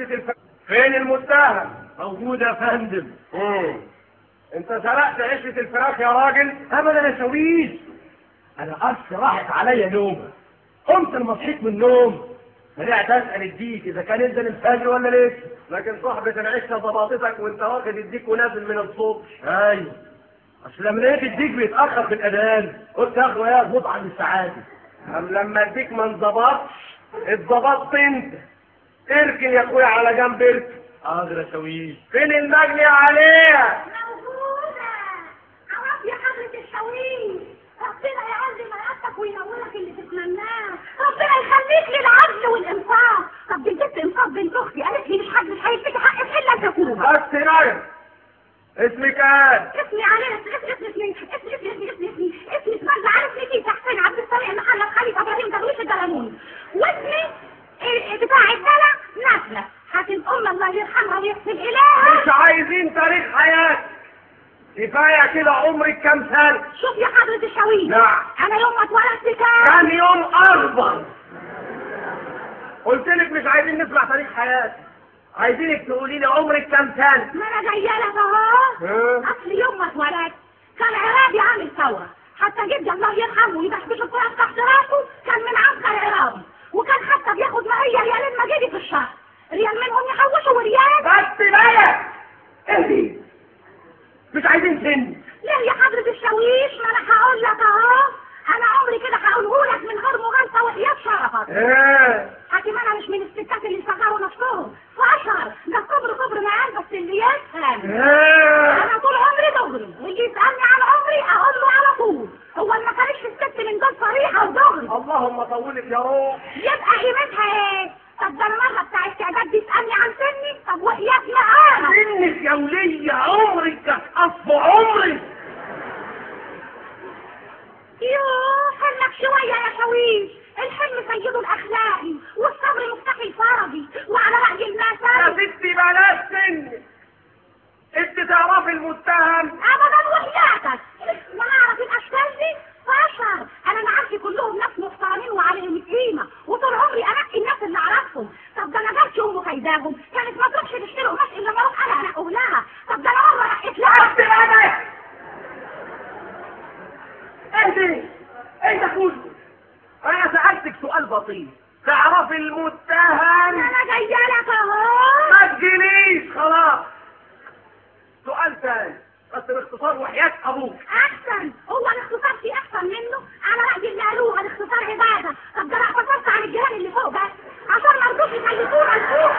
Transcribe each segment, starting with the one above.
عشة الفراخ فين المتهم موجود يا فندم مم. انت سرقت عشة الفراخ يا راجل ابدا يا شاويش انا اصل راحت عليا نومه قمت لما صحيت من النوم رجعت اسال الديك اذا كان انزل الفجر ولا لسه لكن صاحبة العشة ضبطتك وانت واخد الديك ونازل من الصبح ايوه اصل لما لقيت الديك بيتاخر في الاذان قلت اخده يا اظبط عن السعاده أم لما الديك ما انضبطش اتظبطت انت اركن يا اخويا على جنب اركن حاضر يا شاويش فين المجني عليها موجودة عرف يا حضرة الشاويش ربنا يعلي مراتك وينورك اللي تتمناه ربنا يخليك للعدل والانصاف طب دي البنت انصاف بنت اختي قالت لي مش حد مش هيديك حقك الا انت تكون بس راجل اسمك ايه اسمي عليه اسمي اسمي اسمي اسمي اسمي اسمي اسمي اسمي اسمي اسمي عارف ليه تحسين عبد الصالح محمد خالد ابراهيم درويش الدلموني واسمي إيه بتاع الدلع نسلة حاتم ام الله يرحمها ويغفر اليها مش عايزين تاريخ حياتك كفاية كده عمرك كام سنة شوف يا حضرة الشاويش نعم انا يوم ما اتولدت كان كان يوم أربع قلت لك مش عايزين نسمع تاريخ حياتك عايزينك تقولي لي عمرك كام سنة ما انا جايه لك اهو ها؟ اصل يوم ما اتولدت كان عرابي عامل ثوره حتى جدي الله يرحمه ويبشبش القرآن تحت راسه كان من عسكر عرابي وكان حتى بياخد معايا ريالين مجيدي في الشهر ريال منهم يحوشوا وريال بس بقى اهدي مش عايزين سن ليه يا حضرة الشاويش ما انا هقول لك اهو انا عمري كده هقوله لك من غير مغالطه وحياة شرفك ايه حكيم انا مش من الستات اللي يصغروا نفسهم فاشهر ده كبر كبر معاك بس اللي يفهم ايه انا طول عمري دغري واللي يسالني عن عمري اقول له على طول هو ما كانش الست من دول صريحه ودغري اللهم طولك يا روح يبقى قيمتها ايه طب ده المره بتاع التعداد دي تسالني عن سني طب وحياة معاها سنك يا ولية عمرك كانت أصف عمرك يوه حلك شويه يا شويش الحلم سيده الاخلاقي والصبر مفتاح الفرجي وعلى راي يا المثل ستي بلاش سنك انت تعرفي المتهم ابدا وحياتك لا اعرف الاشكال دي فاشر انا معارفي كلهم ناس محترمين وعليهم القيمه وطول عمري انقي الناس اللي اعرفهم طب ده انا جاتش ام فايداهم كانت ما تروحش تشتري قماش الا ما اروح انا انقه لها طب ده انا مره نقيت لها بس بقى اهدي ايه ده كله انا سألتك سؤال بسيط تعرفي المتهم انا جايه لك اهو ما تجيليش خلاص سؤال تاني بس باختصار وحياة ابوك احسن هو الاختصار في احسن منه على راي اللي قالوها الاختصار عباده طب ده انا اعتذرت عن الجيران اللي فوق بس عشان ما رضوش يخلفونا الفوق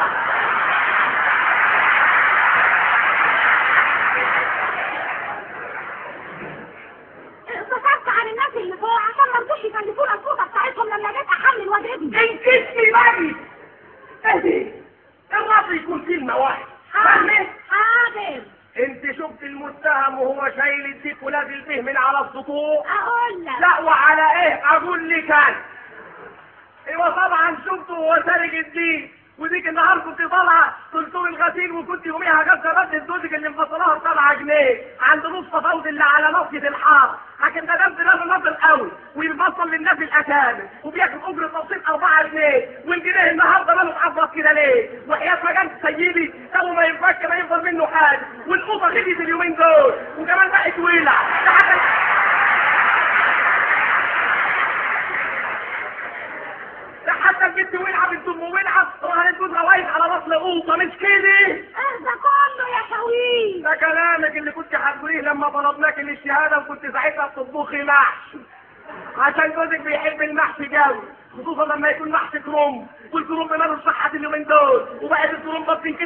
اعتذرت عن الناس اللي فوق عشان ما رضوش يخلفونا الفوطه بتاعتهم لما جيت احمل واد ابني انت اسمي باجي اهدي الرب يكون كلمة واحدة فاهمة؟ حاضر انت شفت المتهم وهو شايل الديك ونازل به من على السطوح اقول لك لا وعلى ايه اقول لك انا ايوه طبعا شفته وهو سارق الديك وديك النهار كنت طالعه دكتور الغسيل وكنت يوميها جابت بدل زوجك اللي مفصلاها ب 7 جنيه عند نص فوز اللي على ناصيه الحار لكن ده جنب ناس ناصر قوي ويفصل للناس الاكابر وبياخد اجره توصيل 4 جنيه والجنيه النهارده ماله اتعبط كده ليه؟ وحياه ما جنب سيدي قالوا ما ينفعش ما يفضل منه حاجه والقوطه غليت اليومين دول وكمان بقت ولع ده حاجه ده حتى البنت ولعه بنت ام ولعه راحت جوزها واقف على راس قوطه مش كده اهدى كله يا شويش ده كلامك اللي كنت هتقوليه لما طلبناك للشهاده وكنت ساعتها بتطبخي محشي عشان جوزك بيحب المحشي قوي خصوصا لما يكون محشي كرنب والكرنب ماله صحة اليومين دول وبقت الكرنب بتنكتب